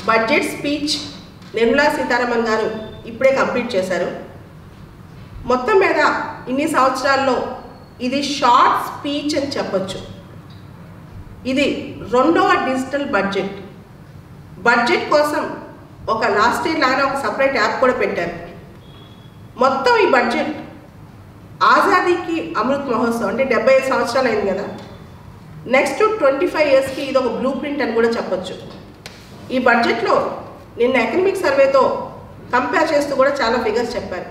Budget speech Nirmala Sitharaman గారు ఇప్పుడే complete చేశారు మొత్తం మీద ఇన్ని సంవత్సరాల్లో ఇది షార్ట్ స్పీచ్ అని చెప్పొచ్చు ఇది రెండవ డిజిటల్ బడ్జెట్ బడ్జెట్ కోసం ఒక లాస్ట్ ఇయర్ లాగానే ఒక సపరేట్ యాప్ కూడా పెట్టారు మొత్తం ఈ బడ్జెట్ ఆజాదీకి అమృత్ మహోత్సవ్ అంటే డెబ్బై ఐదు సంవత్సరాలు అయింది కదా నెక్స్ట్ ట్వంటీ ఫైవ్ ఇయర్స్కి ఇది ఒక బ్లూ ప్రింట్ అని కూడా చెప్పొచ్చు ఈ బడ్జెట్లో నిన్న ఎకనమిక్ సర్వేతో కంపేర్ చేస్తూ కూడా చాలా ఫిగర్స్ చెప్పారు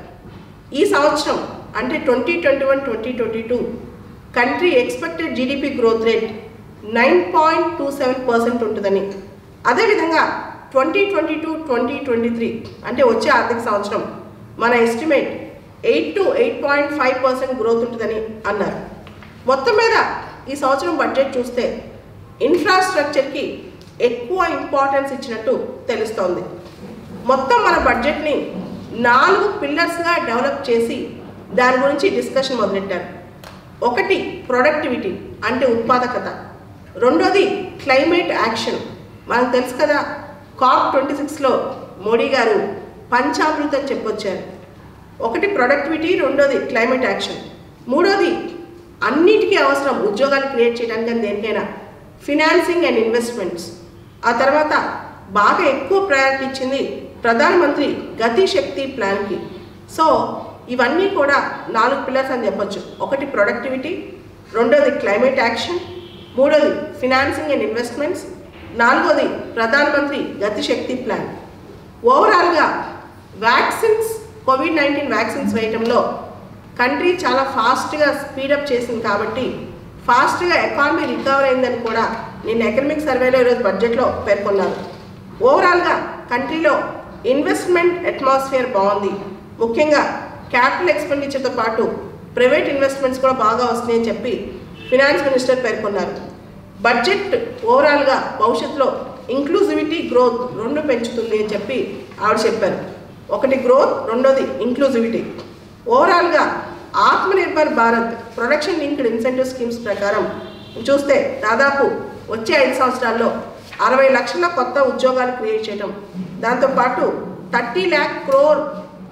ఈ సంవత్సరం అంటే twenty twenty one twenty twenty two country expected GDP growth rate nine point two seven percent ఉంటుందని అదేవిధంగా twenty twenty two twenty twenty three అంటే వచ్చే ఆర్థిక సంవత్సరం మన estimate eight to eight point five percent growth ఉంటుందని అన్నారు మొత్తం మీద ఈ సంవత్సరం బడ్జెట్ చూస్తే ఇన్ఫ్రాస్ట్రక్చర్కి ఎక్కువ ఇంపార్టెన్స్ ఇచ్చినట్టు తెలుస్తోంది మొత్తం మన బడ్జెట్ని నాలుగు పిల్లర్స్గా డెవలప్ చేసి దాని గురించి డిస్కషన్ మొదలెట్టారు ఒకటి ప్రొడక్టివిటీ అంటే ఉత్పాదకత రెండోది క్లైమేట్ యాక్షన్ మనకు తెలుసు కదా కాప్ ట్వంటీ సిక్స్లో మోడీ గారు పంచామృతం చెప్పొచ్చారు ఒకటి ప్రొడక్టివిటీ రెండోది క్లైమేట్ యాక్షన్ మూడోది అన్నిటికీ అవసరం ఉద్యోగాలు క్రియేట్ చేయడానికి కానీ దేనికైనా ఫినాన్సింగ్ అండ్ ఇన్వెస్ట్మెంట్స్ ఆ తర్వాత బాగా ఎక్కువ ప్రయారిటీ ఇచ్చింది ప్రధానమంత్రి గతి శక్తి ప్లాన్కి సో ఇవన్నీ కూడా నాలుగు పిల్లర్స్ అని చెప్పొచ్చు ఒకటి ప్రొడక్టివిటీ రెండోది క్లైమేట్ యాక్షన్ మూడోది ఫినాన్సింగ్ అండ్ ఇన్వెస్ట్మెంట్స్ నాలుగోది ప్రధానమంత్రి గతి శక్తి ప్లాన్ ఓవరాల్గా వ్యాక్సిన్స్ కోవిడ్ నైన్టీన్ వ్యాక్సిన్స్ వేయటంలో కంట్రీ చాలా ఫాస్ట్గా స్పీడప్ చేసింది కాబట్టి ఫాస్ట్గా ఎకానమీ రికవర్ అయిందని కూడా నేను ఎకనమిక్ సర్వేలో ఈరోజు బడ్జెట్లో పేర్కొన్నాను ఓవరాల్గా కంట్రీలో ఇన్వెస్ట్మెంట్ అట్మాస్ఫియర్ బాగుంది ముఖ్యంగా క్యాపిటల్ ఎక్స్పెండిచర్తో పాటు ప్రైవేట్ ఇన్వెస్ట్మెంట్స్ కూడా బాగా వస్తున్నాయని చెప్పి ఫినాన్స్ మినిస్టర్ పేర్కొన్నారు బడ్జెట్ ఓవరాల్గా భవిష్యత్తులో ఇంక్లూజివిటీ గ్రోత్ రెండు పెంచుతుంది అని చెప్పి ఆవిడ చెప్పారు ఒకటి గ్రోత్ రెండోది ఇంక్లూజివిటీ ఓవరాల్గా Atmanirbhar Bharat production linked incentive schemes ప్రకారం చూస్తే దాదాపు వచ్చే ఐదు సంవత్సరాల్లో అరవై లక్షల కొత్త ఉద్యోగాలు క్రియేట్ చేయడం దాంతోపాటు thirty lakh crore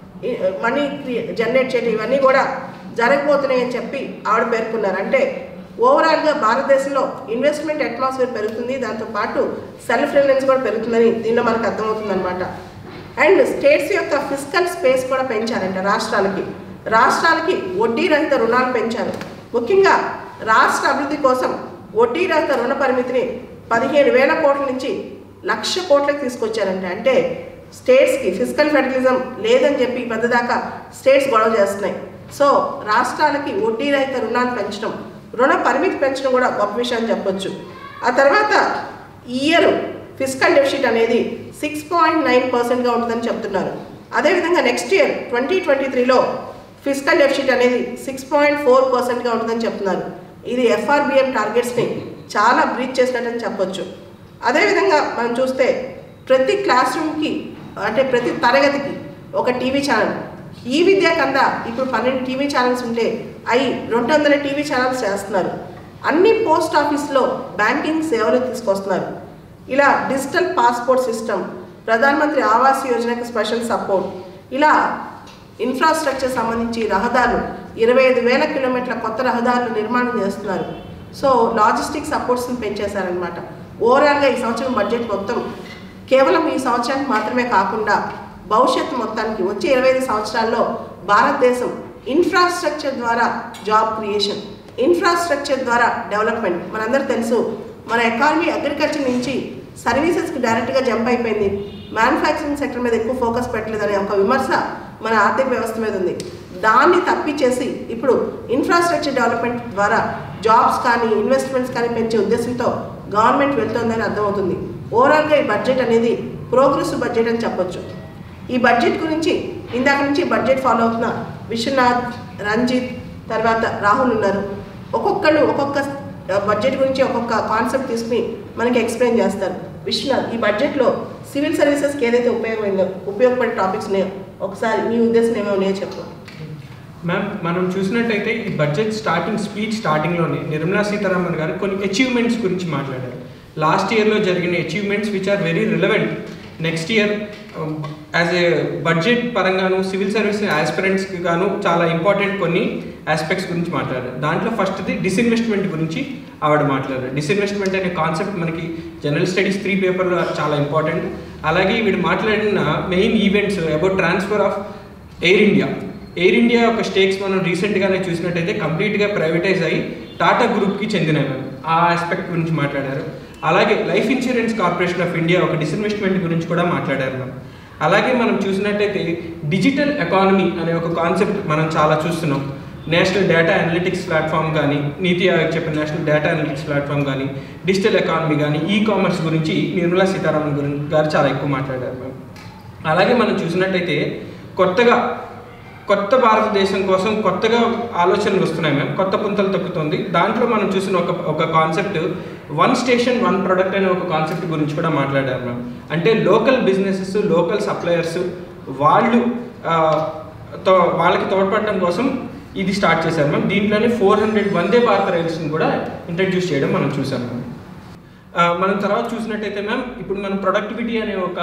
money generate చేయడం ఇవన్నీ కూడా జరగబోతున్నాయని చెప్పి ఆవిడ పేర్కొన్నారు అంటే ఓవరాల్గా భారతదేశంలో ఇన్వెస్ట్మెంట్ అట్మాస్ఫియర్ పెరుగుతుంది దాంతోపాటు సెల్ఫ్ రిలయన్స్ కూడా పెరుగుతుందని దీనిలో మనకు అర్థమవుతుంది అనమాట అండ్ స్టేట్స్ యొక్క ఫిజికల్ స్పేస్ కూడా పెంచారంట రాష్ట్రాలకి రాష్ట్రాలకి వడ్డీ రహిత రుణాలు పెంచారు ముఖ్యంగా రాష్ట్ర అభివృద్ధి కోసం వడ్డీ రహిత రుణ పరిమితిని పదిహేను వేల కోట్ల నుంచి లక్ష కోట్లకు తీసుకొచ్చారంట అంటే స్టేట్స్కి ఫిజికల్ ఫెడరలిజం లేదని చెప్పి పెద్దదాకా స్టేట్స్ గొడవ చేస్తున్నాయి సో రాష్ట్రాలకి వడ్డీ రహిత రుణాలు పెంచడం రుణ పరిమితి పెంచడం కూడా గొప్ప విషయం అని చెప్పొచ్చు ఆ తర్వాత ఈ ఇయర్ ఫిజికల్ డెఫిసిట్ అనేది సిక్స్ పాయింట్ నైన్ పర్సెంట్గా ఉంటుందని చెప్తున్నారు అదేవిధంగా నెక్స్ట్ ఇయర్ ట్వంటీ ట్వంటీ త్రీలో ఫిజికల్ డెఫిసిట్ అనేది సిక్స్ పాయింట్ ఫోర్ పర్సెంట్గా ఉంటుందని చెప్తున్నారు ఇది ఎఫ్ఆర్బిఎం టార్గెట్స్ని చాలా బ్రీచ్ చేసినట్టని చెప్పొచ్చు అదేవిధంగా మనం చూస్తే ప్రతి క్లాస్ రూమ్కి అంటే ప్రతి తరగతికి ఒక టీవీ ఛానల్ ఈ విద్య కింద ఇప్పుడు పన్నెండు టీవీ ఛానల్స్ ఉంటే అవి రెండు వందల టీవీ ఛానల్స్ చేస్తున్నారు అన్ని పోస్ట్ ఆఫీస్లో బ్యాంకింగ్ సేవలు తీసుకొస్తున్నారు ఇలా డిజిటల్ పాస్పోర్ట్ సిస్టమ్ ప్రధానమంత్రి ఆవాస్ యోజనకి స్పెషల్ సపోర్ట్ ఇలా ఇన్ఫ్రాస్ట్రక్చర్ సంబంధించి రహదారులు ఇరవై ఐదు వేల కిలోమీటర్ల కొత్త రహదారులు నిర్మాణం చేస్తున్నారు సో లాజిస్టిక్ సపోర్ట్స్ని పెంచేశారనమాట ఓవరాల్గా ఈ సంవత్సరం బడ్జెట్ మొత్తం కేవలం ఈ సంవత్సరానికి మాత్రమే కాకుండా భవిష్యత్తు మొత్తానికి వచ్చే ఇరవై ఐదు సంవత్సరాల్లో భారతదేశం ఇన్ఫ్రాస్ట్రక్చర్ ద్వారా జాబ్ క్రియేషన్ ఇన్ఫ్రాస్ట్రక్చర్ ద్వారా డెవలప్మెంట్ మనందరూ తెలుసు మన ఎకానమీ అగ్రికల్చర్ నుంచి సర్వీసెస్కి డైరెక్ట్గా జంప్ అయిపోయింది మ్యానుఫ్యాక్చరింగ్ సెక్టర్ మీద ఎక్కువ ఫోకస్ పెట్టలేదనే ఒక విమర్శ మన ఆర్థిక వ్యవస్థ మీద ఉంది దాన్ని తప్పించేసి ఇప్పుడు ఇన్ఫ్రాస్ట్రక్చర్ డెవలప్మెంట్ ద్వారా జాబ్స్ కానీ ఇన్వెస్ట్మెంట్స్ కానీ పెంచే ఉద్దేశంతో గవర్నమెంట్ వెళ్తోందని అర్థమవుతుంది ఓవరాల్గా ఈ బడ్జెట్ అనేది ప్రోగ్రెసివ్ బడ్జెట్ అని చెప్పొచ్చు ఈ బడ్జెట్ గురించి ఇందాక నుంచి బడ్జెట్ ఫాలో అవుతున్న విశ్వనాథ్ రంజిత్ తర్వాత రాహుల్ ఉన్నారు ఒక్కొక్కళ్ళు ఒక్కొక్క బడ్జెట్ గురించి ఒక్కొక్క కాన్సెప్ట్ తీసుకుని మనకి ఎక్స్ప్లెయిన్ చేస్తారు విశ్వనాథ్ ఈ బడ్జెట్లో సివిల్ సర్వీసెస్కి ఏదైతే ఉపయోగమైందో ఉపయోగపడే టాపిక్స్ ఉన్నాయో ఒకసారి మీ ఉద్దేశం ఏమో ఉన్నాయో చెప్పు మ్యామ్ మనం చూసినట్టయితే ఈ బడ్జెట్ స్టార్టింగ్ స్పీచ్ స్టార్టింగ్లోనే నిర్మలా సీతారామన్ గారు కొన్ని అచీవ్మెంట్స్ గురించి మాట్లాడారు లాస్ట్ ఇయర్లో జరిగిన achievements which are very relevant next year as a budget పరంగాను సివిల్ సర్వీస్ ఆస్పిరెంట్స్కి గాను చాలా ఇంపార్టెంట్ కొన్ని ఆస్పెక్ట్స్ గురించి మాట్లాడారు దాంట్లో ఫస్ట్ది డిస్ఇన్వెస్ట్మెంట్ గురించి ఆవిడ మాట్లాడారు డిస్ఇన్వెస్ట్మెంట్ అనే కాన్సెప్ట్ మనకి జనరల్ స్టడీస్ త్రీ పేపర్లో చాలా ఇంపార్టెంట్ అలాగే వీడు మాట్లాడిన main events about transfer of Air India Air India యొక్క స్టేక్స్ మనం రీసెంట్గానే చూసినట్టయితే కంప్లీట్గా ప్రైవేటైజ్ అయ్యి టాటా గ్రూప్కి చెందినవి ఆ ఆస్పెక్ట్ గురించి మాట్లాడారు అలాగే life insurance corporation of India ఒక డిస్ఇన్వెస్ట్మెంట్ గురించి కూడా మాట్లాడారు మనం అలాగే మనం చూసినట్టయితే డిజిటల్ ఎకానమీ అనే ఒక కాన్సెప్ట్ మనం చాలా చూస్తున్నాం నేషనల్ డేటా అనలిటిక్స్ ప్లాట్ఫామ్ కానీ నీతి ఆయోగ్ చెప్పిన నేషనల్ డేటా అనలిటిక్స్ ప్లాట్ఫామ్ కానీ డిజిటల్ ఎకానమీ కానీ ఈ కామర్స్ గురించి నిర్మలా సీతారామన్ గురించి గారు చాలా ఎక్కువ మాట్లాడారు మేము అలాగే మనం చూసినట్టయితే కొత్తగా కొత్త భారతదేశం కోసం కొత్తగా ఆలోచనలు వస్తున్నాయి మేము కొత్త పుంతలు తొక్కుతుంది దాంట్లో మనం చూసిన ఒక ఒక concept one station one product అనే ఒక కాన్సెప్ట్ గురించి కూడా మాట్లాడారు మేము అంటే లోకల్ బిజినెసెస్ లోకల్ సప్లయర్స్ వాళ్ళు ఆ, తో వాళ్ళకి తోడ్పడడం కోసం ఇది స్టార్ట్ చేశారు మ్యామ్ దీంట్లోనే ఫోర్ హండ్రెడ్ వందే భారత రైల్స్ని కూడా ఇంట్రడ్యూస్ చేయడం మనం చూసాం మ్యామ్ ఆ, మనం తర్వాత చూసినట్టయితే మ్యామ్ ఇప్పుడు మనం ప్రొడక్టివిటీ అనే ఒక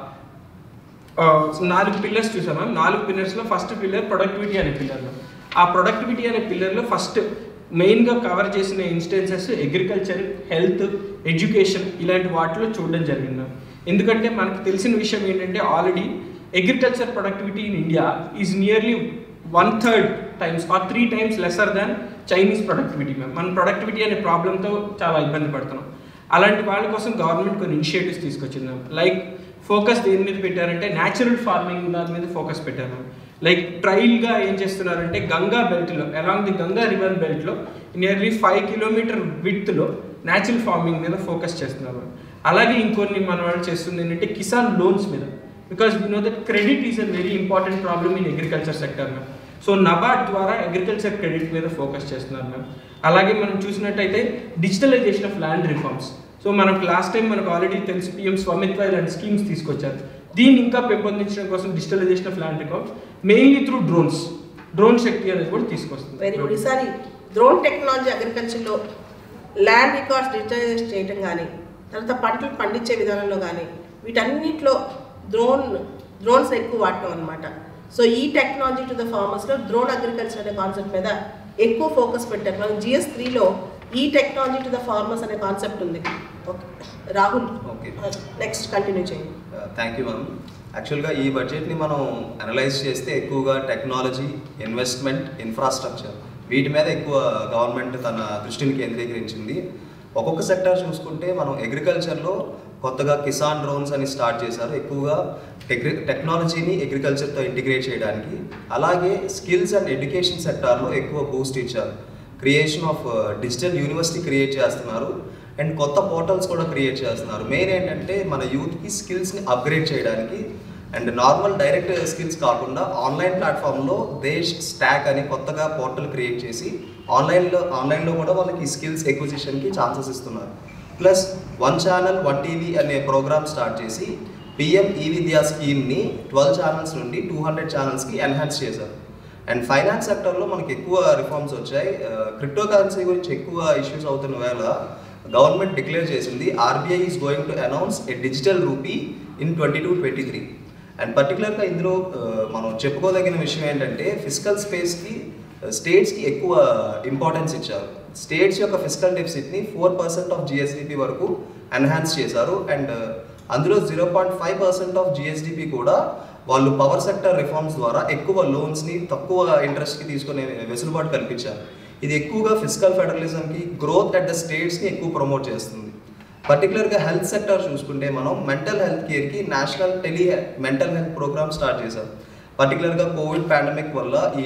ఆ, నాలుగు పిల్లర్స్ చూసాం మ్యామ్ నాలుగు పిల్లర్స్లో ఫస్ట్ పిల్లర్ ప్రొడక్టివిటీ అనే పిల్లర్లో ఆ ప్రొడక్టివిటీ అనే పిల్లర్లో ఫస్ట్ మెయిన్గా కవర్ చేసిన ఇన్స్టెన్సెస్ అగ్రికల్చర్ హెల్త్ ఎడ్యుకేషన్ ఇలాంటి వాటిలో చూడడం జరిగింది మ్యామ్ ఎందుకంటే మనకు తెలిసిన విషయం ఏంటంటే already agriculture productivity in India is nearly one third times or three times lesser than Chinese productivity ma'am మన ప్రొడక్టివిటీ అనే ప్రాబ్లంతో చాలా ఇబ్బంది పడుతున్నాం అలాంటి వాళ్ళ కోసం గవర్నమెంట్ కొన్ని ఇనిషియేటివ్స్ తీసుకొచ్చింది మ్యామ్ లైక్ ఫోకస్ దేని మీద పెట్టారంటే న్యాచురల్ ఫార్మింగ్ దాని మీద ఫోకస్ పెట్టారు మ్యామ్ లైక్ ట్రైల్గా ఏం చేస్తున్నారంటే గంగా బెల్ట్లో అలాంగ్ ది గంగా రివర్ బెల్ట్లో నియర్లీ ఫైవ్ కిలోమీటర్ విడ్త్లో న్యాచురల్ ఫార్మింగ్ మీద ఫోకస్ చేస్తున్నారు అలాగే ఇంకొన్ని మన వాళ్ళు చేస్తుంది ఏంటంటే కిసాన్ లోన్స్ మీద because we know that credit is a very important problem in agriculture sector ma'am so NABARD ద్వారా అగ్రికల్చర్ క్రెడిట్ మీద ఫోకస్ చేస్తున్నారు మ్యామ్ అలాగే మనం చూసినట్టయితే digitalization of land reforms so మనకు లాస్ట్ టైం మనకు ఆల్రెడీ తెలిసి పిఎం స్వామిత్వ ఇలాంటి స్కీమ్స్ తీసుకొచ్చారు దీన్ని ఇంకా పెంపొందించడం కోసం digitalization of land reforms mainly through drones drone Shakti అనేది కూడా తీసుకొస్తుంది వెరీ గుడ్ ఈసారి డ్రోన్ టెక్నాలజీ అగ్రికల్చర్లో ల్యాండ్ రికార్డ్స్ డిజిటలైజ్ చేయడం కానీ తర్వాత పంటలు పండించే విధానంలో కానీ వీటన్నిటిలో డ్రోన్ డ్రోన్స్ ఎక్కువ వాడటం అనమాట సో ఈ టెక్నాలజీ టు ద ఫార్మర్స్లో డ్రోన్ అగ్రికల్చర్ అనే కాన్సెప్ట్ మీద ఎక్కువ ఫోకస్ పెట్టారు మనం జిఎస్ త్రీలో ఈ టెక్నాలజీ టు ద ఫార్మర్స్ అనే కాన్సెప్ట్ ఉంది okay Rahul Okay. Next continue చేయండి థ్యాంక్ యూ మ్యామ్ యాక్చువల్గా ఈ బడ్జెట్ని మనం అనలైజ్ చేస్తే ఎక్కువగా టెక్నాలజీ ఇన్వెస్ట్మెంట్ ఇన్ఫ్రాస్ట్రక్చర్ వీటి మీద ఎక్కువ గవర్నమెంట్ తన దృష్టిని కేంద్రీకరించింది ఒక్కొక్క సెక్టర్ చూసుకుంటే మనం అగ్రికల్చర్లో కొత్తగా కిసాన్ డ్రోన్స్ అని స్టార్ట్ చేశారు ఎక్కువగా టెక్ని టెక్నాలజీని అగ్రికల్చర్తో ఇంటిగ్రేట్ చేయడానికి అలాగే స్కిల్స్ అండ్ ఎడ్యుకేషన్ సెక్టార్లో ఎక్కువ బూస్ట్ ఇచ్చారు creation of digital university create చేస్తున్నారు అండ్ కొత్త పోర్టల్స్ కూడా క్రియేట్ చేస్తున్నారు మెయిన్ ఏంటంటే మన యూత్కి స్కిల్స్ని అప్గ్రేడ్ చేయడానికి అండ్ నార్మల్ డైరెక్ట్ స్కిల్స్ కాకుండా ఆన్లైన్ ప్లాట్ఫామ్లో దేశ్ స్టాక్ అని కొత్తగా పోర్టల్ క్రియేట్ చేసి ఆన్లైన్లో ఆన్లైన్లో కూడా వాళ్ళకి స్కిల్స్ ఎక్విజిషన్కి ఛాన్సెస్ ఇస్తున్నారు plus one channel one TV అనే ప్రోగ్రామ్ స్టార్ట్ చేసి పిఎం ఈ విద్యా స్కీమ్ని ట్వెల్వ్ ఛానల్స్ నుండి టూ హండ్రెడ్ ఛానల్స్కి ఎన్హాన్స్ చేశారు అండ్ ఫైనాన్స్ సెక్టర్లో మనకి ఎక్కువ రిఫార్మ్స్ వచ్చాయి క్రిప్టో కరెన్సీ గురించి ఎక్కువ ఇష్యూస్ అవుతున్న వేళ గవర్నమెంట్ డిక్లేర్ చేసింది RBI is going to announce a digital rupee in twenty two twenty three and పర్టికులర్గా ఇందులో ఆ, మనం చెప్పుకోదగిన విషయం ఏంటంటే ఫిజికల్ స్పేస్కి స్టేట్స్కి ఎక్కువ ఇంపార్టెన్స్ ఇచ్చారు స్టేట్స్ యొక్క ఫిజికల్ డెఫిసిట్ని ఫోర్ పర్సెంట్ ఆఫ్ జిఎస్డిపి వరకు ఎన్హాన్స్ చేశారు అండ్ అందులో zero point five percent of GSDP కూడా వాళ్ళు పవర్ సెక్టర్ రిఫార్మ్స్ ద్వారా ఎక్కువ లోన్స్ని తక్కువ ఇంట్రెస్ట్కి తీసుకునే వెసులుబాటు కల్పించారు ఇది ఎక్కువగా ఫిజికల్ ఫెడరలిజంకి గ్రోత్ అట్ ద స్టేట్స్ని ఎక్కువ ప్రమోట్ చేస్తుంది పర్టికులర్గా హెల్త్ సెక్టర్ చూసుకుంటే మనం మెంటల్ హెల్త్ కేర్కి national tele mental health programme start చేశాం పర్టికులర్గా కోవిడ్ పాండమిక్ వల్ల ఈ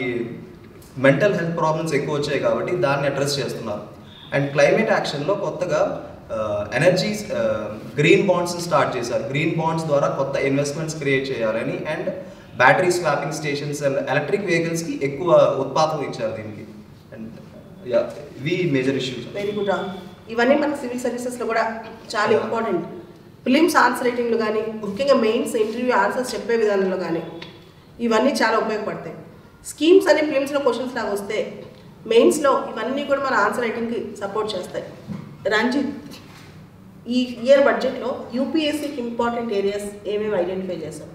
మెంటల్ హెల్త్ ప్రాబ్లమ్స్ ఎక్కువ వచ్చాయి కాబట్టి దాన్ని అడ్రస్ చేస్తున్నారు అండ్ క్లైమేట్ యాక్షన్లో కొత్తగా ఎనర్జీ గ్రీన్ బాండ్స్ స్టార్ట్ చేశారు గ్రీన్ బాండ్స్ ద్వారా కొత్త ఇన్వెస్ట్మెంట్స్ క్రియేట్ చేయాలని and battery swapping stations and electric వెహికల్స్కి ఎక్కువ ఉత్పాదం ఇచ్చారు దీనికి అండ్ యా ఇవి major issues very good Rahul ఇవన్నీ మనకి సివిల్ సర్వీసెస్లో కూడా చాలా Yeah. ఇంపార్టెంట్ ఫిలిమ్స్ ఆన్సర్ రైటింగ్లో కానీ ముఖ్యంగా మెయిన్స్ ఇంటర్వ్యూ ఆన్సర్స్ చెప్పే విధానంలో కానీ ఇవన్నీ చాలా ఉపయోగపడతాయి స్కీమ్స్ అనే ఫిలిమ్స్లో క్వశ్చన్స్ లాగా వస్తే మెయిన్స్లో ఇవన్నీ కూడా మన ఆన్సర్ రైటింగ్కి సపోర్ట్ చేస్తాయి రంజిత్ ఈ ఇయర్ బడ్జెట్లో యూపీఎస్సీకి ఇంపార్టెంట్ ఏరియాస్ ఏమేమి ఐడెంటిఫై చేశాం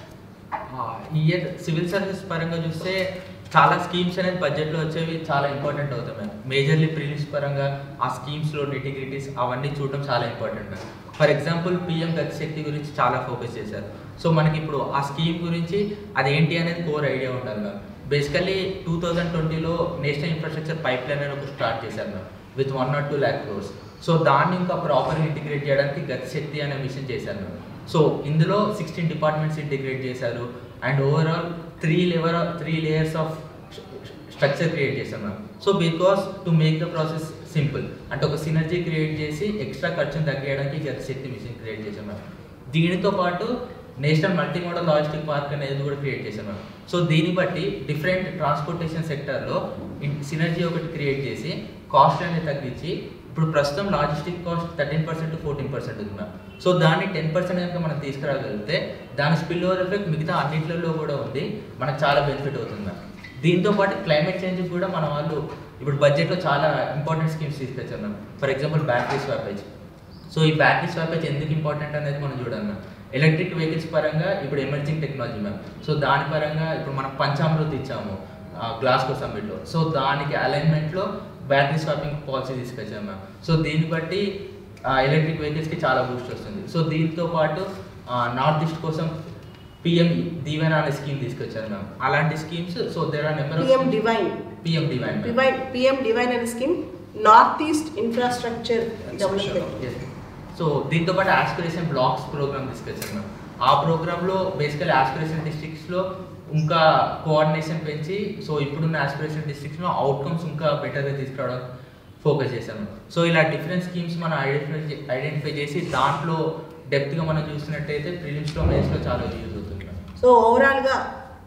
ఈ ఇయర్ సివిల్ సర్వీస్ పరంగా చూస్తే చాలా స్కీమ్స్ అనేది బడ్జెట్లో వచ్చేవి చాలా ఇంపార్టెంట్ అవుతాయి మ్యామ్ మేజర్లీ ప్రిలిమ్స్ పరంగా ఆ స్కీమ్స్లో నిటిగ్రిటీస్ అవన్నీ చూడడం చాలా important ma'am for example PM Gati Shakti గురించి చాలా ఫోకస్ చేశారు సో మనకి ఇప్పుడు ఆ స్కీమ్ గురించి అది ఏంటి అనేది కోర్ ఐడియా ఉండాలి మ్యామ్ బేసికల్లీ టూ థౌజండ్ ట్వంటీలో నేషనల్ ఇన్ఫ్రాస్ట్రక్చర్ పైప్ లైన్ అని ఒక స్టార్ట్ చేశారు ma'am with one not two lakh crores so దాన్ని ఇంకా ప్రాపర్గా ఇంటిగ్రేట్ చేయడానికి గతిశక్తి అనే మిషన్ చేశారు మ్యామ్ సో ఇందులో సిక్స్టీన్ డిపార్ట్మెంట్స్ ఇంటిగ్రేట్ చేశారు and overall three layer three layers of structure create చేశాం ma'am so because to make the process simple అంటే ఒక సినర్జీ క్రియేట్ చేసి ఎక్స్ట్రా ఖర్చును తగ్గించడానికి గతిశక్తి మిషన్ క్రియేట్ చేశాం మ్యామ్ దీనితో పాటు national multi modal logistic park అనేది కూడా క్రియేట్ చేశాం మ్యామ్ సో దీన్ని బట్టి డిఫరెంట్ ట్రాన్స్పోర్టేషన్ సెక్టర్లో సినర్జీ ఒకటి క్రియేట్ చేసి కాస్ట్ అనేది తగ్గించి ఇప్పుడు ప్రస్తుతం logistic cost thirteen percent to fourteen percent ఉంది మ్యామ్ సో దాన్ని టెన్ పర్సెంట్ కనుక మనం తీసుకురాగలిగితే దాని స్పిల్ ఓవర్ ఎఫెక్ట్ మిగతా అన్నింటిలో కూడా ఉంది మనకు చాలా బెనిఫిట్ అవుతుంది మ్యామ్ దీంతో పాటు క్లైమేట్ చేంజ్ కూడా మన వాళ్ళు ఇప్పుడు బడ్జెట్లో చాలా ఇంపార్టెంట్ స్కీమ్స్ తీసుకొచ్చారు ma'am for example battery swappage so ఈ బ్యాటరీ స్వాపేజ్ ఎందుకు ఇంపార్టెంట్ అనేది మనం చూడాలి మ్యామ్ ఎలక్ట్రిక్ వెహికల్స్ పరంగా ఇప్పుడు ఎమర్జింగ్ టెక్నాలజీ మ్యామ్ సో దాని పరంగా ఇప్పుడు మనం పంచామృతి ఇచ్చాము గ్లాస్కో సమ్మిట్లో సో దానికి అలైన్మెంట్లో బ్యాటరీ స్వాపింగ్ పాలసీ తీసుకొచ్చాం మ్యామ్ సో దీన్ని బట్టి ఎలక్ట్రిక్ వెహికల్స్కి చాలా బూస్ట్ వస్తుంది సో దీంతో పాటు నార్త్ ఈస్ట్ కోసం పిఎం దీవెన అనే స్కీమ్ తీసుకొచ్చారు మ్యామ్ అలాంటి schemes so there are number PM divine PM divine divine PM divine అనే scheme north east infrastructure development so దీంతో పాటు ఆస్పిరేషన్ బ్లాక్స్ ప్రోగ్రామ్ తీసుకొచ్చారు మ్యామ్ ఆ ప్రోగ్రాంలో బేసికల్ ఆస్పిరేషన్ డిస్ట్రిక్ట్స్లో ఇంకా కోఆర్డినేషన్ పెంచి సో ఇప్పుడున్న ఆస్పిరేషన్ డిస్ట్రిక్ట్స్లో అవుట్కమ్స్ ఇంకా బెటర్గా తీసుకురావడం ఫోకస్ చేశాను సో ఇలా డిఫరెంట్ స్కీమ్స్ మనం ఐడెంటిఫై ఐడెంటిఫై చేసి దాంట్లో డెప్త్గా మనం చూసినట్టయితే ప్రిలిమ్స్లో మెయిన్స్లో చాలా యూజ్ అవుతుంది మ్యామ్ సో ఓవరాల్గా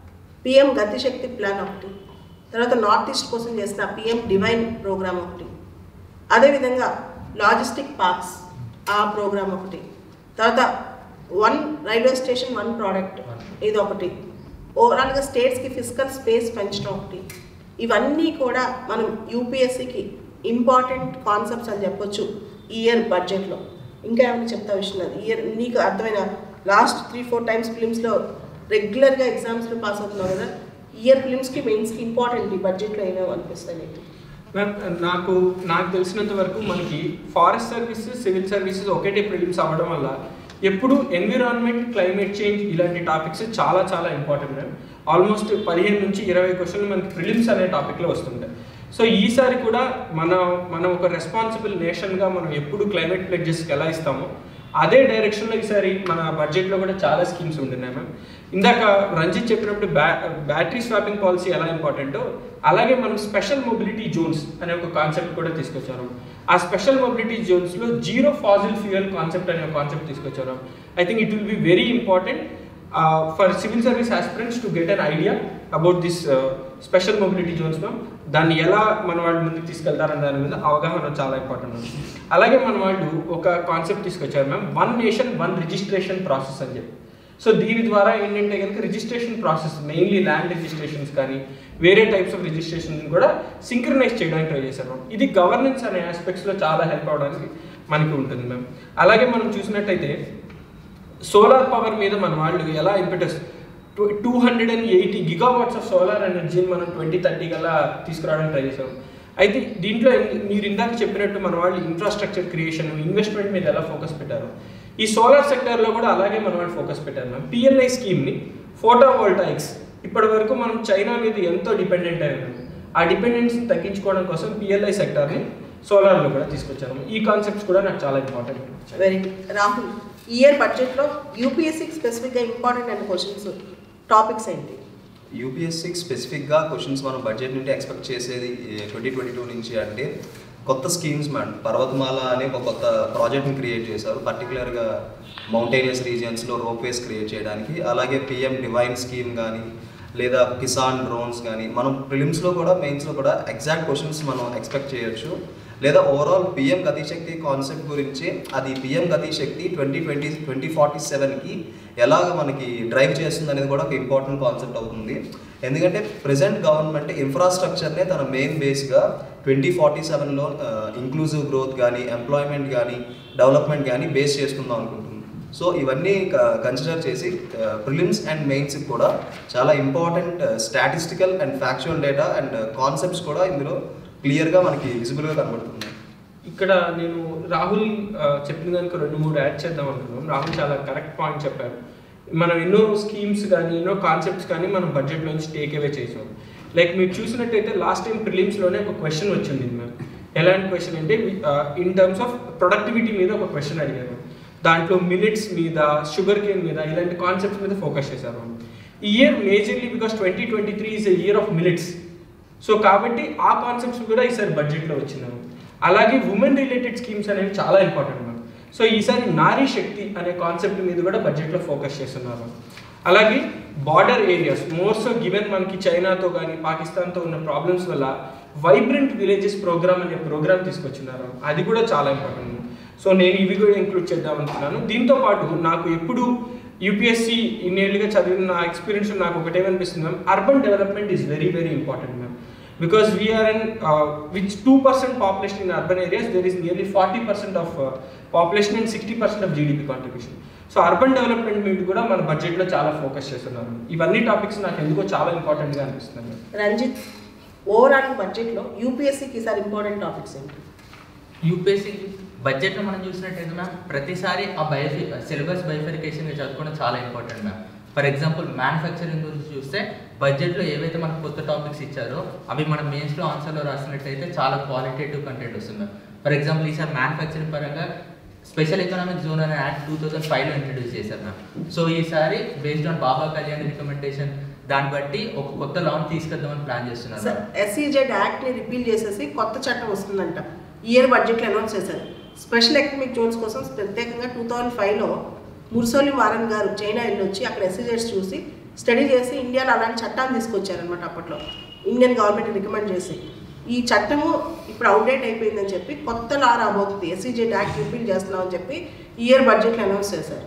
పిఎం గతిశక్తి ప్లాన్ ఒకటి తర్వాత నార్త్ ఈస్ట్ కోసం చేసిన పిఎం డివైన్ ప్రోగ్రామ్ ఒకటి అదేవిధంగా లాజిస్టిక్ పార్క్స్ ఆ ప్రోగ్రామ్ ఒకటి తర్వాత one railway station one product ఇది ఒకటి ఓవరాల్గా స్టేట్స్కి ఫిజికల్ స్పేస్ పెంచడం ఒకటి ఇవన్నీ కూడా మనం యూపీఎస్సికి ఇంపార్టెంట్ కాన్సెప్ట్స్ అని చెప్పొచ్చు ఈ ఇయర్ బడ్జెట్లో ఇంకా ఏమైనా చెప్తా విషయం ఇయర్ నీకు అర్థమైన లాస్ట్ త్రీ ఫోర్ టైమ్స్ ఫిలిమ్స్లో రెగ్యులర్గా ఎగ్జామ్స్లో పాస్ అవుతున్నావు కదా ఇయర్ ఫిలిమ్స్కి మెయిన్స్కి ఇంపార్టెంట్ ఈ బడ్జెట్లో ఏమేమి అనిపిస్తాయి నీకు మ్యామ్ నాకు నాకు తెలిసినంత వరకు మనకి ఫారెస్ట్ సర్వీసెస్ సివిల్ సర్వీసెస్ ఒకటే ప్రిలిమ్స్ అవ్వడం వల్ల ఎప్పుడు ఎన్విరాన్మెంట్ క్లైమేట్ చేంజ్ ఇలాంటి టాపిక్స్ చాలా చాలా ఇంపార్టెంట్ మ్యామ్ ఆల్మోస్ట్ పదిహేను నుంచి ఇరవై క్వశ్చన్లు మనకి ప్రిలిమ్స్ అనే టాపిక్లో వస్తుంటాయి సో ఈసారి కూడా మన మనం ఒక రెస్పాన్సిబుల్ నేషన్గా మనం ఎప్పుడు క్లైమేట్ ప్లెడ్జెస్కి ఎలా ఇస్తామో అదే డైరెక్షన్లో ఈసారి మన బడ్జెట్లో కూడా చాలా స్కీమ్స్ ఉంటున్నాయి మ్యామ్ ఇందాక రంజిత్ చెప్పినప్పుడు బ్యా బ్యాటరీ స్వాపింగ్ పాలసీ ఎలా ఇంపార్టెంటో అలాగే మనం స్పెషల్ మొబిలిటీ జోన్స్ అనే ఒక కాన్సెప్ట్ కూడా తీసుకొచ్చారు ఆ స్పెషల్ మొబిలిటీ జోన్స్లో జీరో ఫాజిల్ ఫ్యూయల్ కాన్సెప్ట్ అనే ఒక కాన్సెప్ట్ తీసుకొచ్చారు I think it will be very important for civil service aspirants to get an idea about this special mobility zones ma'am దాన్ని ఎలా మన వాళ్ళు ముందుకు తీసుకెళ్తారని దాని మీద అవగాహన చాలా ఇంపార్టెంట్ ఉంది అలాగే మన వాళ్ళు ఒక కాన్సెప్ట్ తీసుకొచ్చారు ma'am one nation one registration process అని చెప్పి సో దీని ద్వారా ఏంటంటే కనుక registration process mainly land registrations కానీ వేరే టైప్స్ ఆఫ్ రిజిస్ట్రేషన్ కూడా సింక్రనైజ్ చేయడానికి ట్రై చేశారు మ్యామ్ ఇది గవర్నెన్స్ అనే ఆస్పెక్ట్స్లో చాలా హెల్ప్ అవడానికి మనకి ఉంటుంది మ్యామ్ అలాగే మనం చూసినట్టయితే సోలార్ పవర్ మీద మన వాళ్ళు ఎలా impetus two hundred and eighty gigawatts of solar ఎనర్జీని మనం ట్వంటీ థర్టీ కల్లా తీసుకురావడానికి ట్రై చేసాం అయితే దీంట్లో ఇం- మీరు ఇందాక చెప్పినట్టు మన వాళ్ళు ఇన్ఫ్రాస్ట్రక్చర్ క్రియేషన్ ఇన్వెస్ట్మెంట్ మీద ఎలా ఫోకస్ పెట్టారు ఈ సోలార్ సెక్టర్లో కూడా అలాగే మన వాళ్ళు ఫోకస్ పెట్టారు మ్యామ్ పిఎల్ఐ స్కీమ్ని ఫోటో వోల్టాయిక్స్ ఇప్పటి వరకు మనం చైనా మీద ఎంతో డిపెండెంట్ అయి ఉన్నాం ఆ డిపెండెన్స్ని తగ్గించుకోవడం కోసం పిఎల్ఐ సెక్టర్ని సోలార్లో కూడా తీసుకొచ్చాము ఈ కాన్సెప్ట్స్ కూడా నాకు చాలా ఇంపార్టెంట్ వెరీ రాహుల్ ఈ ఇయర్ బడ్జెట్లో యూపీఎస్సీకి స్పెసిఫిక్గా ఇంపార్టెంట్ అయిన క్వశ్చన్స్ టాపిక్స్ ఏంటి యూపీఎస్సీకి స్పెసిఫిక్గా క్వశ్చన్స్ మనం బడ్జెట్ నుండి ఎక్స్పెక్ట్ చేసేది ట్వంటీ ట్వంటీ టూ నుంచి అంటే కొత్త స్కీమ్స్ మ్యామ్ పర్వతమాల అనే ఒక కొత్త ప్రాజెక్ట్ని క్రియేట్ చేశారు పర్టికులర్గా మౌంటైనియస్ రీజియన్స్లో రోప్వేస్ క్రియేట్ చేయడానికి అలాగే పిఎం డివైన్ స్కీమ్ కానీ లేదా కిసాన్ డ్రోన్స్ కానీ మనం ప్రిలిమ్స్లో కూడా మెయిన్స్లో కూడా ఎగ్జాక్ట్ క్వశ్చన్స్ మనం ఎక్స్పెక్ట్ చేయొచ్చు లేదా ఓవరాల్ పిఎం గతిశక్తి కాన్సెప్ట్ గురించి అది PM Gati Shakti twenty twenty twenty forty సెవెన్కి ఎలాగ మనకి డ్రైవ్ చేస్తుంది అనేది కూడా ఒక ఇంపార్టెంట్ కాన్సెప్ట్ అవుతుంది ఎందుకంటే ప్రజెంట్ గవర్నమెంట్ ఇన్ఫ్రాస్ట్రక్చర్నే తన మెయిన్ బేస్గా ట్వంటీ ఫార్టీ సెవెన్లో ఇంక్లూజివ్ గ్రోత్ కానీ ఎంప్లాయ్మెంట్ కానీ డెవలప్మెంట్ కానీ బేస్ చేసుకుందాం అనుకుంటుంది సో ఇవన్నీ కన్సిడర్ చేసి ప్రిలిమ్స్ అండ్ మెయిన్స్కి కూడా చాలా important statistical and factual data and concepts కూడా ఇందులో క్లియర్గా మనకి విజిబుల్గా కనబడుతున్నాయి ఇక్కడ నేను రాహుల్ ఆ, చెప్పిన దానికి రెండు మూడు యాడ్ చేద్దాం అనుకున్నాం రాహుల్ చాలా కరెక్ట్ పాయింట్ చెప్పారు మనం ఎన్నో స్కీమ్స్ కానీ ఎన్నో కాన్సెప్ట్స్ కానీ మనం బడ్జెట్ నుంచి టేక్ అవే చేసాం లైక్ మీరు చూసినట్టయితే లాస్ట్ టైం ప్రిలిమ్స్లోనే ఒక క్వశ్చన్ వచ్చింది మ్యామ్ ఎలాంటి క్వశ్చన్ అంటే ఇన్ టర్మ్స్ ఆఫ్ ప్రొడక్టివిటీ మీద ఒక క్వశ్చన్ అడిగారు దాంట్లో మినిట్స్ మీద షుగర్ కేన్ మీద ఇలాంటి కాన్సెప్ట్స్ మీద ఫోకస్ చేశారు ఈ year majorly because twenty twenty three is a year of millets so కాబట్టి ఆ కాన్సెప్ట్స్ కూడా ఈసారి బడ్జెట్లో వచ్చినాయి అలాగే ఉమెన్ రిలేటెడ్ స్కీమ్స్ అనేవి చాలా ఇంపార్టెంట్ మ్యామ్ సో ఈసారి నారీ శక్తి అనే కాన్సెప్ట్ మీద కూడా బడ్జెట్లో ఫోకస్ చేస్తున్నారు అలాగే border areas more so given మనకి చైనాతో కానీ పాకిస్తాన్తో ఉన్న ప్రాబ్లమ్స్ వల్ల వైబ్రెంట్ విలేజెస్ ప్రోగ్రామ్ అనే ప్రోగ్రామ్ తీసుకొచ్చినారు అది కూడా చాలా ఇంపార్టెంట్ సో నేను ఇవి కూడా ఇంక్లూడ్ చేద్దాం అనుకున్నాను దీంతో పాటు నాకు ఎప్పుడు యూపీఎస్సి ఇన్నేళ్ళుగా చదివిన నా ఎక్స్పీరియన్స్ నాకు ఒకటేమనిపిస్తుంది ma'am urban development is very very important ma'am because we are in uh, with 2% population in urban areas there is nearly 40% of uh, population and 60% of gdp contribution సో అర్బన్ డెవలప్మెంట్ మీద కూడా మన బడ్జెట్లో చాలా focus చేస్తున్నారు ఇవన్నీ topics నాకు ఎందుకో చాలా ఇంపార్టెంట్గా అనిపిస్తుంది రంజిత్ ఓవరాల్ బడ్జెట్లో యూపీఎస్సీకి ఈసారి ఇంపార్టెంట్ టాపిక్స్ ఏంటి యూపీఎస్సీ బడ్జెట్లో మనం చూసినట్టయితే మ్యామ్ ప్రతిసారి ఆ బయోఫి సిలబస్ బయోఫికేషన్ చదువుకోవడం చాలా important ma'am for example manufacturing గురించి చూస్తే బడ్జెట్లో ఏవైతే మనకు కొత్త టాపిక్స్ ఇచ్చారో అవి మనం మెయిన్స్లో ఆన్సర్లో రాసినట్టయితే చాలా క్వాలిటేటివ్ కంటెంట్ వస్తుంది మ్యామ్ ఫర్ ఎగ్జాంపుల్ ఈసారి మ్యానుఫ్యాక్చరింగ్ పరంగా స్పెషల్ ఎకనామిక్ జోన్ అనే యాక్ట్ టూ థౌసండ్ ఫైవ్లో ఇంట్రడ్యూస్ చేశారు మ్యామ్ సో ఈసారి based on Baba Kalyan recommendation దాన్ని బట్టి ఒక కొత్త లాన్ తీసుకొద్దామని ప్లాన్ చేస్తున్నారు మ్యామ్. ఎస్సీజెడ్ యాక్ట్ని రిపీల్ చేసేసి కొత్త చట్టం వస్తుందంట ఈ ఇయర్ బడ్జెట్లో అనౌన్స్ చేశారు స్పెషల్ ఎకనామిక్ జోన్స్ కోసం ప్రత్యేకంగా టూ థౌజండ్ ఫైవ్లో ముర్సోలి వారన్ గారు చైనా వెళ్ళి వచ్చి అక్కడ ఎస్సీజెడ్స్ చూసి స్టడీ చేసి ఇండియాలో అలాంటి చట్టాన్ని తీసుకొచ్చారనమాట అప్పట్లో ఇండియన్ గవర్నమెంట్ రికమెండ్ చేసి ఈ చట్టము ఇప్పుడు అవుట్డేట్ అయిపోయిందని చెప్పి కొత్త లా రాబోతుంది ఎస్సీజెడ్ యాక్ట్ రిపీల్ చేస్తున్నామని చెప్పి ఈ ఇయర్ బడ్జెట్లో అనౌన్స్ చేశారు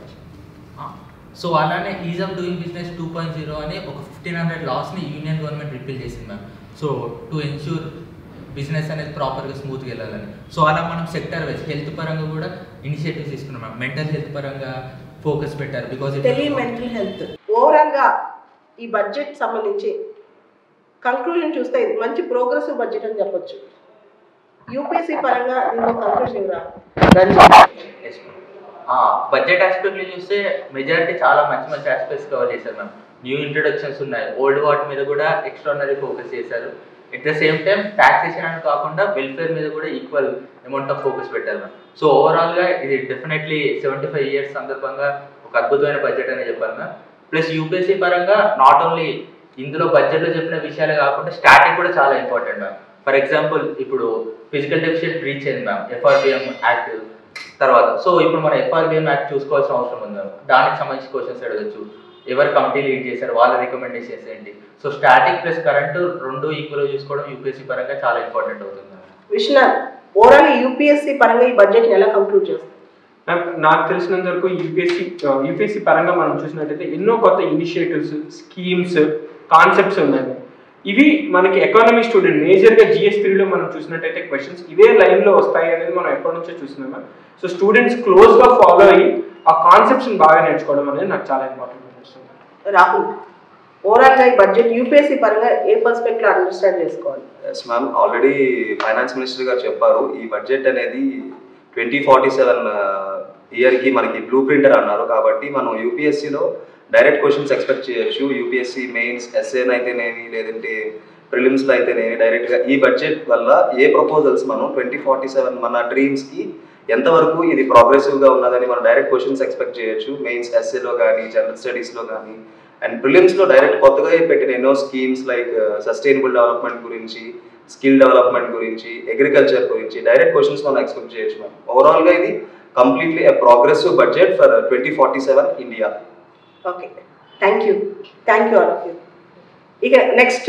సో అలానే ease of doing business two point zero అని ఒక ఫిఫ్టీన్ హండ్రెడ్ లాస్ని యూనియన్ గవర్నమెంట్ రిపీల్ చేసింది ma'am so to ensure business అనేది ప్రాపర్గా స్మూత్గా వెళ్ళాలని సో అలా మనం సెక్టర్ వైజ్ హెల్త్ పరంగా కూడా ఇనిషియేటివ్స్ తీసుకున్నాం మ్యామ్ మెంటల్ హెల్త్ పరంగా ఫోకస్ పెట్టారు బికాజ్ టెలి మెంటల్ హెల్త్ ఓవరాల్గా ఈ బడ్జెట్ సంబంధించి కంక్లూజన్ చూస్తే ఇది మంచి ప్రోగ్రెసివ్ బడ్జెట్ అని చెప్పొచ్చు యూపీఎస్సీ పరంగా దీనిలో కంక్లూజన్ ఇవ్వరా బడ్జెట్ ఆస్పెక్ట్లో చూస్తే మెజారిటీ చాలా మంచి మంచి ఆస్పెక్ట్స్ కవర్ చేశారు మ్యామ్ న్యూ ఇంట్రొడక్షన్స్ ఉన్నాయి ఓల్డ్ వాటి మీద కూడా ఎక్స్ట్రానరీ ఫోకస్ చేశారు at the same time taxation అని కాకుండా వెల్ఫేర్ మీద కూడా ఈక్వల్ అమౌంట్ ఆఫ్ ఫోకస్ పెట్టారు మ్యామ్ సో ఓవరాల్గా ఇది డెఫినెట్లీ సెవెంటీ ఫైవ్ ఇయర్స్ సందర్భంగా ఒక అద్భుతమైన బడ్జెట్ అనే చెప్పాలి మ్యామ్ ప్లస్ యూపీఎస్సీ పరంగా నాట్ ఓన్లీ ఇందులో బడ్జెట్లో చెప్పిన విషయాలే కాకుండా స్టాటిక్ కూడా చాలా ఇంపార్టెంట్ మ్యామ్ ఫర్ ఎగ్జాంపుల్ ఇప్పుడు ఫిజికల్ డెఫిషియట్ రీచ్ అయింది మ్యామ్ ఎఫ్ఆర్బిఎం యాక్ట్ తర్వాత సో ఇప్పుడు మన ఎఫ్ఆర్బిఎం యాక్ట్ చూసుకోవాల్సిన అవసరం ఉంది మ్యామ్ దానికి సంబంధించి క్వశ్చన్స్ అడగచ్చు ఎవరు కమిటీ లీడ్ చేశారు వాళ్ళ రికమెండేషన్స్ ఏంటి సో స్టాటిక్ ప్లస్ కరెంట్ రెండు ఈక్వల్గా చూసుకోవడం యూపీఎస్సీ పరంగా చాలా ఇంపార్టెంట్ అవుతుంది మ్యామ్ విశ్వనాథ్ ఓవరాల్ యూపీఎస్సీ పరంగా ఈ బడ్జెట్ని ఎలా కంక్లూడ్ చేస్తారు మ్యామ్, నాకు తెలిసినంత వరకు యూపీఎస్సీ యూపీఎస్సీ పరంగా మనం చూసినట్టయితే ఎన్నో కొత్త ఇనిషియేటివ్స్ స్కీమ్స్ కాన్సెప్ట్స్ ఉన్నాయి ఇవి మనకి ఎకానమీ స్టూడెంట్ మేజర్గా జిఎస్ త్రీలో మనం చూసినట్టయితే క్వశ్చన్స్ ఇవే లైన్లో వస్తాయి అనేది మనం ఎప్పటి నుంచో చూస్తున్నాం మ్యామ్ సో స్టూడెంట్స్ క్లోజ్గా ఫాలో అయ్యి ఆ కాన్సెప్ట్స్ని బాగా నేర్చుకోవడం అనేది నాకు చాలా ఇంపార్టెంట్ అనిపిస్తుంది రాహుల్ ఓవరాల్గా ఈ బడ్జెట్ యూపీఎస్సీ పరంగా ఏ పర్స్పెక్ట్లో అండర్స్టాండ్ చేసుకోవాలి yes ma'am already finance minister గారు చెప్పారు ఈ బడ్జెట్ అనేది ట్వంటీ ఫార్టీ సెవెన్ ఇయర్కి మనకి బ్లూ ప్రింటర్ అన్నారు కాబట్టి మనం యూపీఎస్సీలో డైరెక్ట్ క్వశ్చన్స్ ఎక్స్పెక్ట్ చేయొచ్చు యూపీఎస్సీ మెయిన్స్ ఎస్ఏన్ అయితేనేమి లేదంటే ప్రిలిమ్స్లో అయితేనేమి డైరెక్ట్గా ఈ బడ్జెట్ వల్ల ఏ ప్రపోజల్స్ మనం ట్వంటీ ఫార్టీ సెవెన్ మన డ్రీమ్స్కి ఎంతవరకు ఇది ప్రోగ్రెసివ్గా ఉన్నదని మనం డైరెక్ట్ క్వశ్చన్స్ ఎక్స్పెక్ట్ చేయొచ్చు మెయిన్స్ ఎస్ఏలో కానీ జనరల్ స్టడీస్లో కానీ అండ్ ప్రిలిమ్స్లో డైరెక్ట్ కొత్తగా పెట్టిన ఎన్నో స్కీమ్స్ లైక్ సస్టైనబుల్ డెవలప్మెంట్ గురించి స్కిల్ డెవలప్మెంట్ గురించి అగ్రికల్చర్ గురించి డైరెక్ట్ క్వశ్చన్స్ మనం ఎక్స్పెక్ట్ చేయొచ్చు మ్యామ్ ఓవరాల్గా ఇది completely a progressive budget for twenty forty seven India okay thank you thank you all of you ఇక నెక్స్ట్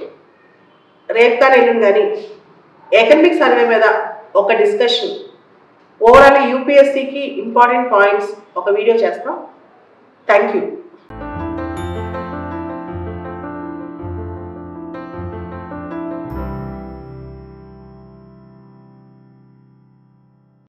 రేపు కానీ ఎల్లుండి కానీ ఎకనమిక్ సర్వే మీద ఒక డిస్కషన్ ఓవరాల్ యూపీఎస్సీకి ఇంపార్టెంట్ పాయింట్స్ ఒక వీడియో చేస్తాం థ్యాంక్ యూ